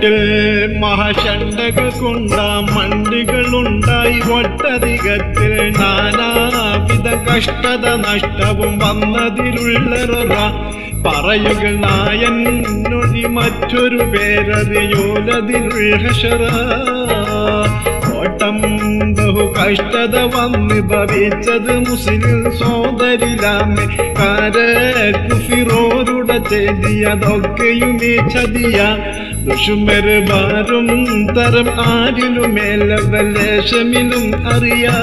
നാട്ടിൽ മഹാശണ്ടകൾ കൊണ്ടാം മണ്ടികളുണ്ടായി ഒട്ടധികത്തിൽ നാനാവിധ കഷ്ടത നഷ്ടവും വന്നതിലുള്ളറ പറയുകൾ നായൻ നൊഴി മറ്റൊരു പേരറിയോലതിലുള്ള ഓട്ടം ബഹു കഷ്ടത വന്ന് ഭവിച്ചത് മുസ്ലിം സോദരിലാമെ കാരക്കുഫിറോരുടെ ചെയ്തിയതൊക്കെയും ഈ ചതിയ ദുഷുമര് ബാരും തരം ആരിലുമേല വലേശമിലും അറിയാ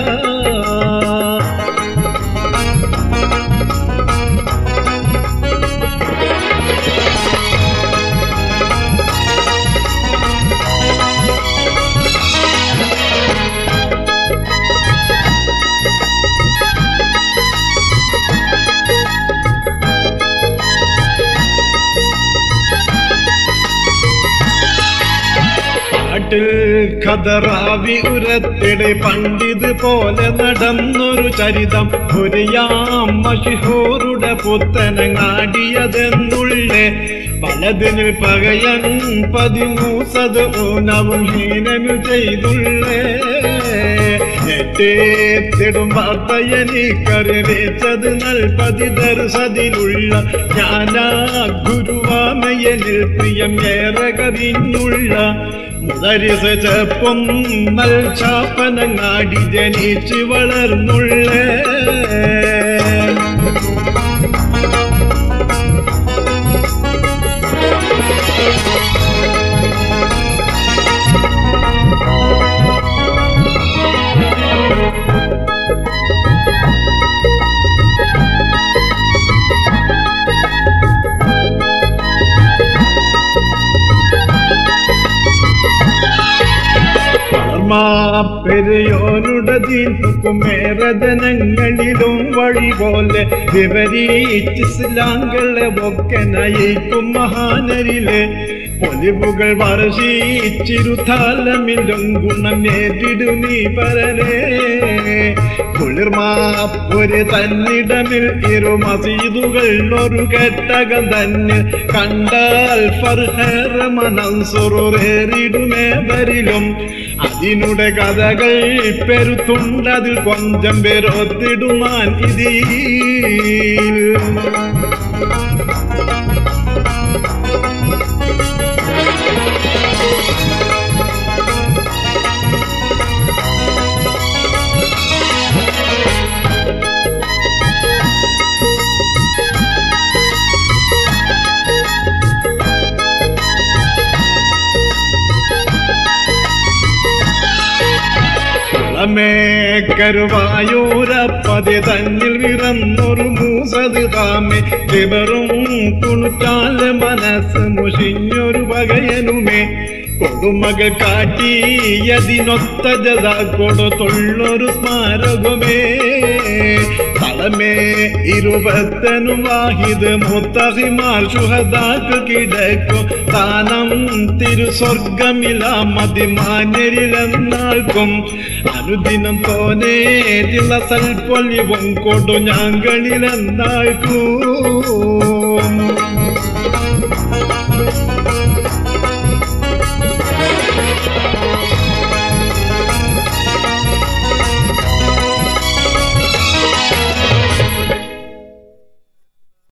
കാട്ടിൽ ഖദറാവി ഉരത്തിടെ പണ്ടിത് പോലെ നടന്നൊരു ചരിതം പുരിയാം മഷിഹോറുടെ പുത്തനങ്ങാടിയതെന്നുള്ളേ പലതിന് പകയൻ പതിമൂസത് ഊനവും ഹീനമു ചെയ്തുള്ളേ ഏറ്റേത്തിടും വാർത്തയനിക്കറിവേച്ചത് നൽപതി ദർശതിലുള്ള ജ്ഞാനാ ഗുരുവാമയനിൽ പ്രിയം ഏറെ കവിഞ്ഞുള്ള മുതരിസ ചെപ്പം നൽ ചാപ്പനങ്ങാടി ജനിച്ച് വളർന്നുള്ളേ പെരിയോനുടെ ദീൻകുമേറതനങ്ങളിലും വഴി പോലെ വിവരിച്ച് ഇസ്ലാങ്കളെ ഒക്കെ നയിക്കും മഹാനരിലെ പൊലിവുകൾ വർഷിച്ചിരുതാലമിലും ഗുണം നേരിടു നീ പരരേ കുളിർമാപ്പൊരു തന്നിടമിൽ ഇരു മസീദുകൾ ഒരു കെട്ടകം തന്നെ കണ്ടാൽ ഫർഹേറ മനസ്സുറേറിടുമേ വരിലും അതിനുടെ കഥകൾ പെരുത്തുണ്ടതിൽ കൊഞ്ചം പെരുത്തിടുമാൻ ഇതിൽ കരുവായൂരപ്പതി തന്നിൽ വിറന്നൊരു മൂസത് താമെ ചിവറും കുണുറ്റാല് മനസ്സ് മുഷിഞ്ഞൊരു പകയനുമേ കൊടുമകൾ കാട്ടിയതിനൊത്ത ജത കൊടുത്തുള്ളൊരു സ്മാരകമേ തളമേ ഇരുപത്തനും വാഹിദ് മുത്തഹിമാർ ശുഹദാക്ക് കിടക്കും താനം തിരുസ്വർഗമില മതിമാന്യരിലെന്നാൾക്കും അനുദിനം തോനേറ്റുള്ള സൽപ്പൊലിവും കൊടു ഞങ്ങളിലെന്നാൾക്കൂ